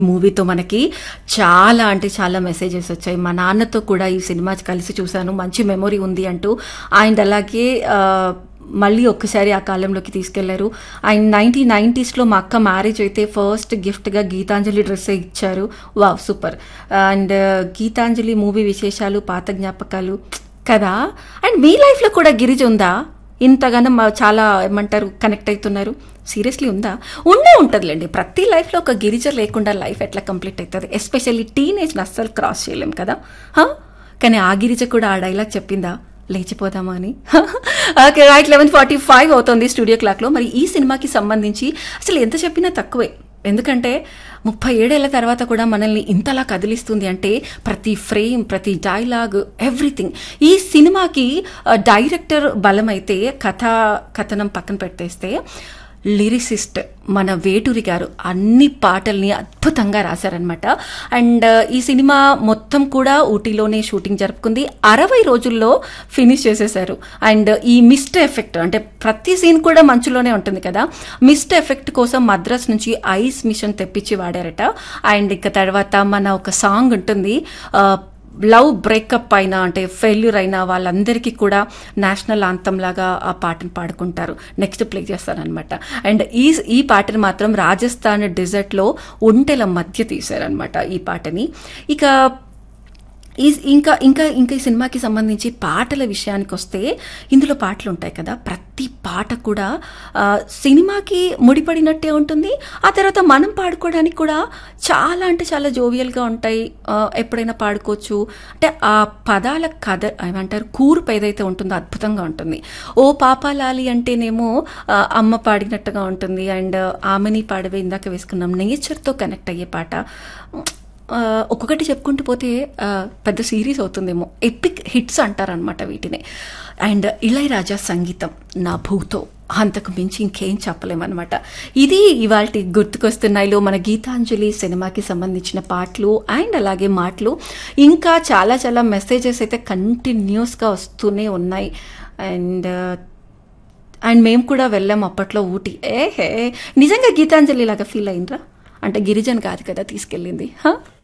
మూవీతో మనకి చాలా అంటే చాలా మెసేజెస్ వచ్చాయి మా నాన్నతో కూడా ఈ సినిమా కలిసి చూశాను మంచి మెమొరీ ఉంది అంటూ అండ్ అలాగే ఆ, మళ్ళీ ఒక్కసారి ఆ కాలంలోకి తీసుకెళ్లారు అండ్ నైన్టీన్ నైంటీస్లో మా అక్క మ్యారేజ్ అయితే ఫస్ట్ గిఫ్ట్గా గీతాంజలి డ్రెస్సే ఇచ్చారు wow super and Geethanjali movie విశేషాలు పాత జ్ఞాపకాలు కదా అండ్ మీ లైఫ్లో కూడా గిరిజ ఉందా ఇంతగానో మా చాలా ఏమంటారు కనెక్ట్ అవుతున్నారు సీరియస్లీ ఉందా ఉండే ఉంటుందిలేండి ప్రతి లైఫ్లో ఒక గిరిజ లేకుండా లైఫ్ ఎట్లా కంప్లీట్ అవుతుంది ఎస్పెషల్లీ టీనేజ్ని అస్సలు క్రాస్ చేయలేం కదా హా? కానీ ఆ గిరిజ కూడా ఆ డైలాగ్ చెప్పిందా లేచిపోదామా అని okay right eleven forty five అవుతుంది స్టూడియో క్లాక్లో మరి ఈ సినిమాకి సంబంధించి అసలు ఎంత చెప్పినా తక్కువే ఎందుకంటే ముప్పై ఏడేళ్ల తర్వాత కూడా మనల్ని ఇంతలా కదిలిస్తుంది అంటే ప్రతి ఫ్రేమ్ ప్రతి డైలాగ్ ఎవ్రీథింగ్ ఈ సినిమాకి ఆ, డైరెక్టర్ బలమైతే కథ కథనం పక్కన పెట్టేస్తే లిరిసిస్ట్ మన వేటూరి గారు అన్ని పాటల్ని అద్భుతంగా రాశారనమాట అండ్ ఈ సినిమా మొత్తం కూడా ఊటీలోనే షూటింగ్ జరుపుకుంది అరవై రోజుల్లో ఫినిష్ చేసేశారు అండ్ ఈ మిస్ట్ ఎఫెక్ట్ అంటే ప్రతి సీన్ కూడా మంచులోనే ఉంటుంది కదా మిస్ట్ ఎఫెక్ట్ కోసం మద్రాస్ నుంచి ఐస్ మిషన్ తెప్పించి వాడారట అండ్ ఇక తర్వాత మన ఒక సాంగ్ ఉంటుంది ఆ, లవ్ బ్రేకప్ అయినా అంటే ఫెయిల్యూర్ అయిన వాళ్ళందరికీ కూడా నేషనల్ ఆంతం లాగా ఆ పాటను పాడుకుంటారు నెక్స్ట్ ప్లే చేస్తారనమాట అండ్ ఈ ఈ పాటను మాత్రం రాజస్థాన్ డెజర్ట్లో ఒంటెల మధ్య తీశారనమాట ఈ పాటని ఇక ఈ ఇంకా ఇంకా ఇంకా ఈ సినిమాకి సంబంధించి పాటల విషయానికి వస్తే ఇందులో పాటలు ఉంటాయి కదా ప్రతి పాట కూడా ఆ, సినిమాకి ముడిపడినట్టే ఉంటుంది ఆ తర్వాత మనం పాడుకోవడానికి కూడా చాలా అంటే చాలా జోవియల్గా ఉంటాయి ఆ, ఎప్పుడైనా పాడుకోవచ్చు అంటే ఆ పదాల కథ ఏమంటారు కూర్పు ఏదైతే ఉంటుందో అద్భుతంగా ఉంటుంది ఓ పాపాలాలి అంటేనేమో ఆ, అమ్మ పాడినట్టుగా ఉంటుంది అండ్ ఆమెని పాడవే ఇందాక వేసుకున్నాం నేచర్తో కనెక్ట్ అయ్యే పాట ఆ, ఒక్కొక్కటి చెప్పుకుంటూ పోతే ఆ, పెద్ద సిరీస్ అవుతుందేమో ఎపిక్ హిట్స్ అంటారనమాట వీటిని అండ్ ఇళయరాజా సంగీతం నా భూతో అంతకు మించి ఇంకేం చెప్పలేమన్నమాట ఇది ఇవాళ గుర్తుకొస్తున్నాయిలో మన గీతాంజలి సినిమాకి సంబంధించిన పాటలు అండ్ అలాగే మాటలు ఇంకా చాలా చాలా మెసేజెస్ అయితే కంటిన్యూస్గా వస్తూనే ఉన్నాయి అండ్ అండ్ మేము కూడా వెళ్ళాం అప్పట్లో ఊటీ ఏ హే నిజంగా గీతాంజలి లాగా ఫీల్ అయిండ్రా అంటే గిరిజన్ కాదు కదా తీసుకెళ్ళింది హా